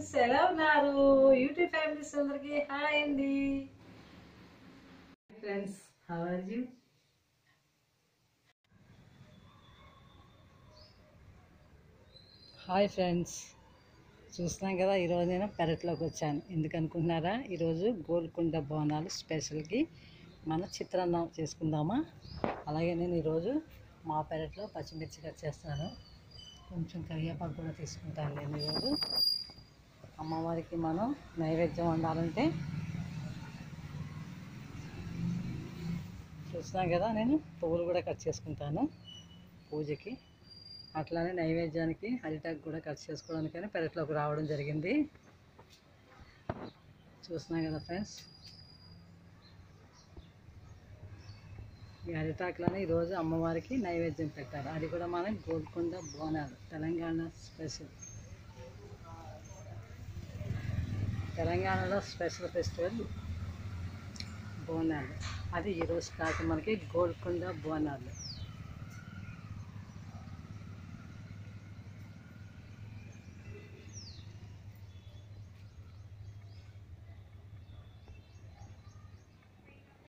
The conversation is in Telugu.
ఫ్రెండ్స్ ఎలా ఉన్నారు యూట్యూబ్ ఫ్యామిలీస్ అందరికి హాయ్ అండి friends how are you hi friends చూస్తున్నాం కదా ఈరోజు నేను పెరట్లోకి వచ్చాను ఎందుకు అనుకుంటున్నారా ఈరోజు గోల్కొండ బోనాలు స్పెషల్కి మన చిత్రాన్నం చేసుకుందామా అలాగే నేను ఈరోజు మా పెరట్లో పచ్చిమిర్చి కట్ చేస్తాను కొంచెం కరివేపాకు కూడా తీసుకుంటాను నేను ఈరోజు అమ్మవారికి మనం నైవేద్యం వండాలంటే చూస్తున్నాం కదా నేను పువ్వులు కూడా కట్ చేసుకుంటాను పూజకి అట్లానే నైవేద్యానికి అరిటాకు కూడా కట్ చేసుకోవడానికని పెరట్లోకి రావడం జరిగింది చూస్తున్నాం కదా ఫ్రెండ్స్ ఈ అరిటాకులని ఈరోజు అమ్మవారికి నైవేద్యం పెట్టారు అది కూడా మనం గోల్కొండ బోనాలు తెలంగాణ స్పెషల్ తెలంగాణలో స్పెషల్ ఫెస్టివల్ బోనాలు అది ఈరోజు స్టార్ట్ మనకి గోల్కొండ బోనాలు